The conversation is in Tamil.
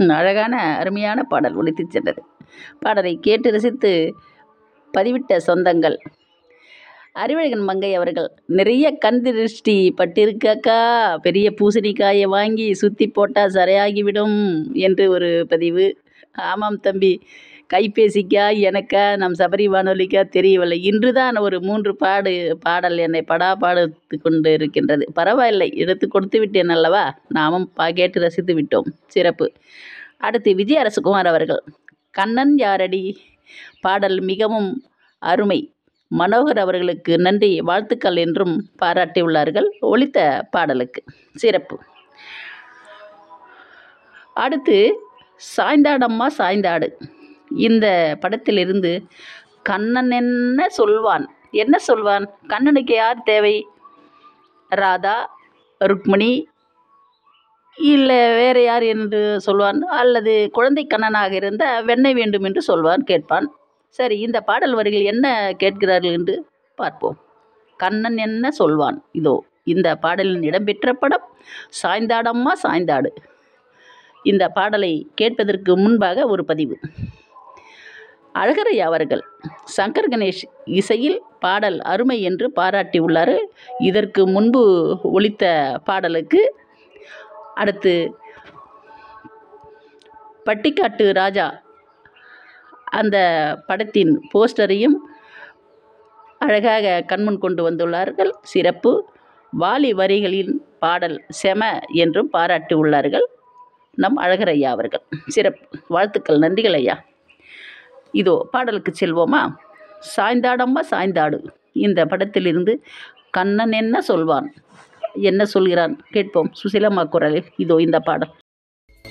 அழகான அருமையான பாடல் ஒலித்துச் சென்றது பாடலை கேட்டு ரசித்து பதிவிட்ட சொந்தங்கள் அறிவழகன் மங்கை அவர்கள் நிறைய கண் திருஷ்டி பட்டிருக்காக்கா பெரிய பூசணிக்காயை வாங்கி சுற்றி போட்டால் சரியாகிவிடும் என்று ஒரு பதிவு ஆமாம் தம்பி கைபேசிக்கா எனக்கா நம் சபரி வானொலிக்கா தெரியவில்லை இன்று தான் ஒரு மூன்று பாடு பாடல் என்னை படா பாடுத்து கொண்டு இருக்கின்றது பரவாயில்லை எடுத்து கொடுத்து விட்டேன் அல்லவா நாமும் பா கேட்டு ரசித்து விட்டோம் சிறப்பு அடுத்து விஜய் அரசகுமார் அவர்கள் கண்ணன் யாரடி பாடல் மிகவும் அருமை மனோகர் அவர்களுக்கு நன்றி வாழ்த்துக்கள் என்றும் பாராட்டியுள்ளார்கள் ஒலித்த பாடலுக்கு சிறப்பு அடுத்து சாய்ந்தாடம்மா சாய்ந்தாடு இந்த படத்திலிருந்து கண்ணன் என்ன சொல்வான் என்ன சொல்வான் கண்ணனுக்கு யார் தேவை ராதா ருக்மிணி இல்லை வேறு யார் என்று சொல்வான் அல்லது குழந்தை கண்ணனாக இருந்தால் வெண்ணெய் வேண்டும் என்று சொல்வான் கேட்பான் சரி இந்த பாடல் வரிகள் என்ன கேட்கிறார்கள் என்று பார்ப்போம் கண்ணன் என்ன சொல்வான் இதோ இந்த பாடலின் இடம்பெற்ற படம் சாய்ந்தாடம்மா சாய்ந்தாடு இந்த பாடலை கேட்பதற்கு முன்பாக ஒரு பதிவு அழகரையா அவர்கள் சங்கர் கணேஷ் இசையில் பாடல் அருமை என்று பாராட்டியுள்ளார் இதற்கு முன்பு ஒலித்த பாடலுக்கு அடுத்து பட்டிக்காட்டு ராஜா அந்த படத்தின் போஸ்டரையும் அழகாக கண்முன் கொண்டு வந்துள்ளார்கள் சிறப்பு வாலி வரிகளின் பாடல் செம என்றும் பாராட்டி உள்ளார்கள் நம் அழகரையா அவர்கள் சிறப்பு வாழ்த்துக்கள் நன்றிகள் ஐயா இதோ பாடலுக்கு செல்வோமா சாய்ந்தாடம்மா சாய்ந்தாடு இந்த படத்திலிருந்து கண்ணன் என்ன சொல்வான் என்ன சொல்கிறான் கேட்போம் சுசிலம்மா குரலில் இதோ இந்த பாடல்